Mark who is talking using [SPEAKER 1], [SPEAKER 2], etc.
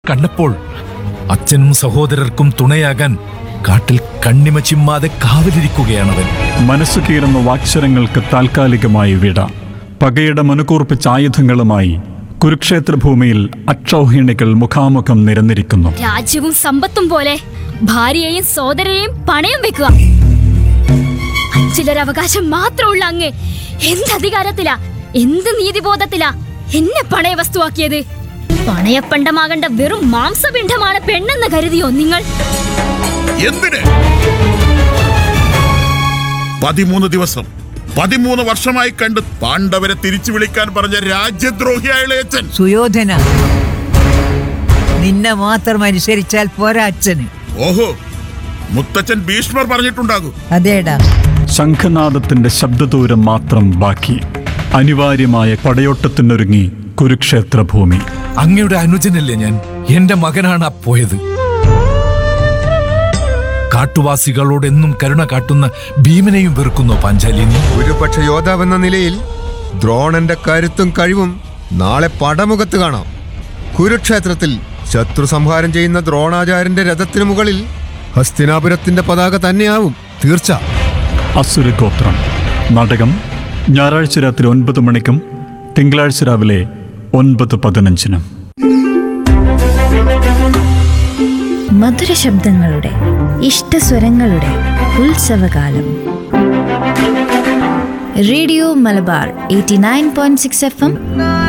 [SPEAKER 1] കണ്ടപ്പോൾ അച്ഛനും സഹോദരർക്കും തുണയാകാൻ കാട്ടിൽ കണ്ണിമ ചിമ്മാതെ കാവലിരിക്കുകയാണവൻ
[SPEAKER 2] മനസ്സു കീറുന്ന വാക്ചരങ്ങൾക്ക് താൽക്കാലികമായി വിട പകയുടെ മനുകൂർപ്പിച്ച ആയുധങ്ങളുമായി കുരുക്ഷേത്ര ഭൂമിയിൽ അക്ഷൗഹിണികൾ മുഖാമുഖം നിരന്നിരിക്കുന്നു
[SPEAKER 3] രാജ്യവും സമ്പത്തും പോലെ ഭാര്യയെയും സോദരയെയും പണയം വെക്കുക ചിലരവകാശം മാത്രമുള്ള അങ്ങ് എന്ത് അധികാരത്തിലാ എന്ത് നീതിബോധത്തിലാ എന്നെ പണയ വസ്തുവാക്കിയത് പണയപ്പണ്ടമാകേണ്ട വെറും മാംസപിണ്ഡമാണ് പെണ്ണെന്ന് കരുതിയോ നിങ്ങൾ
[SPEAKER 4] എന്തിന് പതിമൂന്ന് ദിവസം പതിമൂന്ന് വർഷമായി കണ്ട് പാണ്ഡവരെ തിരിച്ചു വിളിക്കാൻ പറഞ്ഞ രാജ്യദ്രോഹിയായ ഇളയച്ചൻ
[SPEAKER 5] സുയോധന നിന്നെ മാത്രം അനുസരിച്ചാൽ പോരാ അച്ഛന്
[SPEAKER 4] ഓഹോ മുത്തച്ഛൻ ഭീഷ്മർ പറഞ്ഞിട്ടുണ്ടാകും
[SPEAKER 5] അതേടാ
[SPEAKER 2] ശംഖനാദത്തിന്റെ ശബ്ദദൂരം മാത്രം ബാക്കി അനിവാര്യമായ പടയോട്ടത്തിനൊരുങ്ങി കുരുക്ഷേത്ര ഭൂമി
[SPEAKER 1] അങ്ങയുടെ അനുജനല്ലേ ഞാൻ എന്റെ മകനാണ് ആ പോയത് കാട്ടുവാസികളോട് എന്നും കരുണ കാട്ടുന്ന ഭീമനെയും വെറുക്കുന്നോ പാഞ്ചാലിനി
[SPEAKER 6] ഒരുപക്ഷ യോദ്ധാവെന്ന നിലയിൽ ദ്രോണന്റെ കരുത്തും കഴിവും നാളെ പടമുഖത്ത് കാണാം കുരുക്ഷേത്രത്തിൽ ശത്രു സംഹാരം ചെയ്യുന്ന ദ്രോണാചാര്യന്റെ രഥത്തിനു മുകളിൽ ഹസ്തിനാപുരത്തിന്റെ പതാക തന്നെയാവും തീർച്ച
[SPEAKER 2] അസുരഗോത്രം നാടകം ഞായറാഴ്ച രാത്രി ഒൻപത് മണിക്കും തിങ്കളാഴ്ച രാവിലെ ഒൻപത് പതിനഞ്ചിനും
[SPEAKER 7] മധുര ശബ്ദങ്ങളുടെ ഇഷ്ടസ്വരങ്ങളുടെ ഉത്സവകാലം radio Malabar eighty nine point six F M